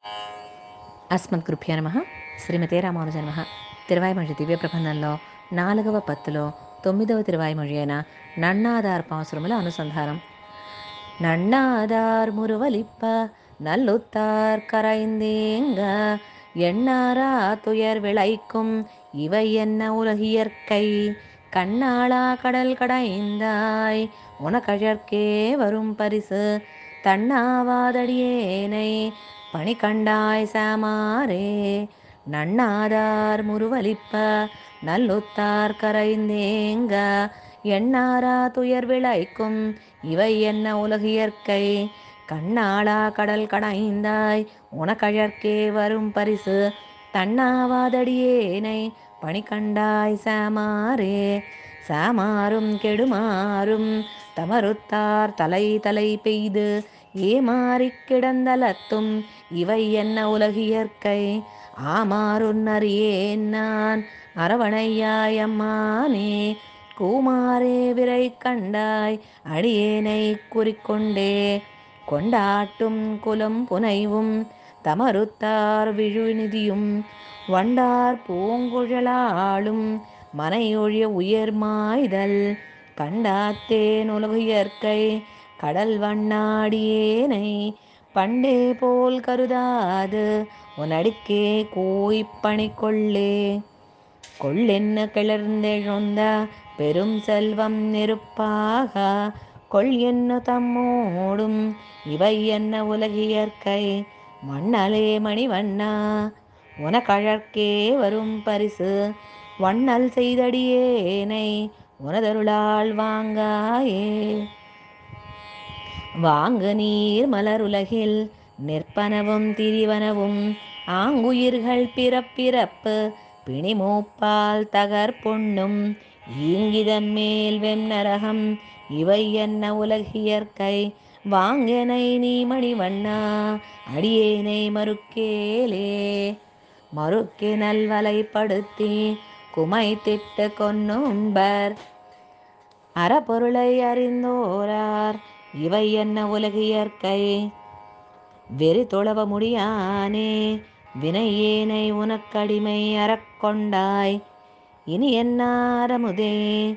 అస్మత్ కృభ్య నమ శ్రీమతే రామానుజ నమ తిరువాయిమొഴി దివ్య ప్రబంధంలో నాలుగవ పత్తులో తొమ్మిదవ తిరువాయిమొഴి అయిన నన్నాదార్ పాసురముల అనుసంధానం நன்னாதார் முருவலிப்ப நல்லுத்தார் கரைந்தேங்க எண்ணாரா துயர் விளைக்கும் இவை என்ன உலகியற்கை கண்ணாளா கடல் கடைந்தாய் உனக்கழற்கே வரும் பரிசு தன்னாவாதடியேனை பணி கண்டாய் சாமாரே நன்னாதார் முருவலிப்ப நல்லுத்தார் கரைந்தேங்க எண்ணாரா துயர் விளைக்கும் இவை என்ன உலகியற்கை கண்ணாளா கடல் கடைந்தாய் உனக்கழற்கே வரும் பரிசு தன்னாவாதடியேனை பணி கண்டாய் சாமாரே சாமாரும் கெடுமாறும் தமருத்தார் தலை தலை பெய்து ஏமாறிக் கிடந்தலத்தும் இவை என்ன உலகியற்கை ஆமாறுன்னறியேன் நான் அரவணையாயம்மானே கூமாரே விரை கண்டாய் அடியேனை குறிக்கொண்டே கொண்டாட்டும் குலம் புனைவும் தமருத்தார் விழுநிதியும் வண்டார் பூங்குழலாளும் மனையொழிய உயர் மாய்தல் கண்டாத்தேன் உலகியற்கை கடல் வண்ணாடியேனை பண்டே போல் கருதாது உனடிக்கே கோய்ப்பணி கொள்ளே கொள்ளென்ன கிளர்ந்தெழுந்த பெரும் செல்வம் நெருப்பாக கொள் என்ன தம்மோடும் இவை என்ன உலகியற்கை மண்ணலே மணிவண்ணா உனக்கழற்கே வரும் பரிசு வண்ணல் செய்தடியேனை உனதருளால் வாங்காயே வாங்கு நீர் மலருலகில் நிற்பனவும் திரிவனவும் ஆங்குயிர்கள் பிறப்பிறப்பு பிணிமூப்பால் தகர் பொண்ணும் ஈங்கிதம் மேல் வெம் நரகம் இவை என்ன உலகியற்கை வாங்கெனை நீ மணிவண்ணா அடியேனை மறுக்கேலே மறுக்கே நல்வலைப்படுத்தி குமை திட்டு கொன்னும்பர் அறப்பொருளை அறிந்தோரார் இவை என்ன உலகியற்கை வெறி தொழவ முடியானே வினையேனை உனக்கடிமை அறக்கொண்டாய் இனி என்னாரமுதே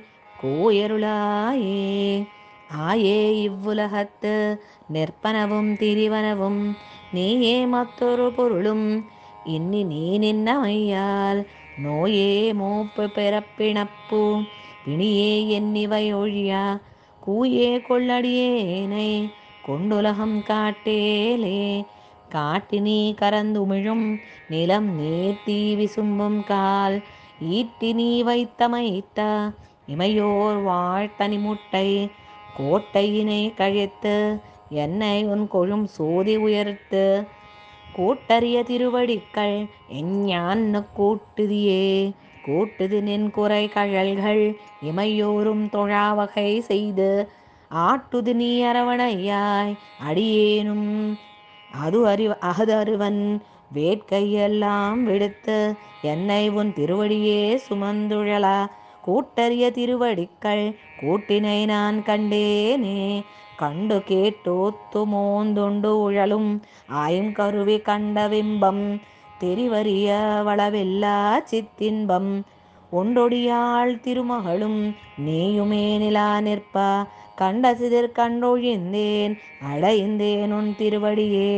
கோயருளாயே ஆயே இவ்வுலகத்து நிற்பனவும் திரிவனவும் நீயே மற்றொரு பொருளும் இன்னி நீ நின்னமையால் நோயே மூப்பு பிறப்பிணப்பு பிணியே என்னிவை ஒழியா கூயே கொள்ளடியேனை கொண்டுலகம் காட்டேலே காட்டினி கரந்துமிழும் நிலம் நீர்த்தீ விசும்பும் கால் ஈட்டி நீ வைத்தமைத்த இமையோர் வாழ்த்தனி முட்டை கோட்டையினை கழித்து என்னை உன் கொழும் சோதி உயர்த்து கூட்டறிய திருவடிக்கள் எஞ்ஞான்னு கூட்டுதியே கூட்டுது நின் குறை கழல்கள் இமையோரும் தொழாவகை செய்து ஆட்டுது நீ அரவணையாய் அடியேனும் அது அறிவ அகது அருவன் வேட்கையெல்லாம் விடுத்து என்னை உன் திருவடியே சுமந்துழலா கூட்டறிய திருவடிக்கள் கூட்டினை நான் கண்டேனே கண்டு கேட்டோத்து மோந்துண்டு உழலும் ஆயும் கருவி கண்ட விம்பம் தெரிவறிய வளவில்லா சித்தின்பம் ஒண்டொடியாள் திருமகளும் நீயுமே நிலா நிற்ப கண்ட சிதிர் கண்டொழிந்தேன் அடைந்தேன் உன் திருவடியே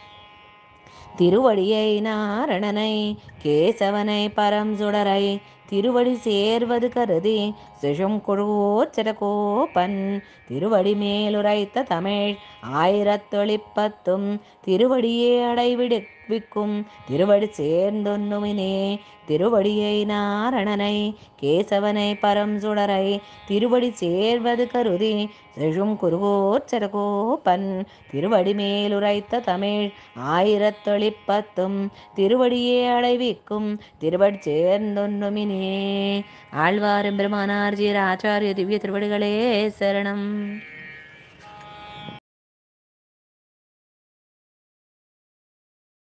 திருவடியை நாரணனை கேசவனை பரம் சுடரை திருவடி சேர்வது கருதி சிஷும் குழுவோச்சரகோபன் திருவடி மேலுரைத்த தமிழ் ஆயிரத்தொழிப்பத்தும் திருவடியே அடைவிடுவிக்கும் திருவடி சேர்ந்தொன்னுமினே திருவடியை நாரணனை கேசவனை பரம் சுடரை திருவடி சேர்வது கருதி செழும் குருவோச்சரகோபன் திருவடி மேலுரைத்த தமிழ் ஆயிரத்தொழிப்பத்தும் திருவடியே அடைவிக்கும் திருவடி சேர்ந்தொன்னுமினே ஆழ்வாரும் பெருமானார்ஜி ஆச்சாரிய திவ்ய திருவடிகளே சரணம்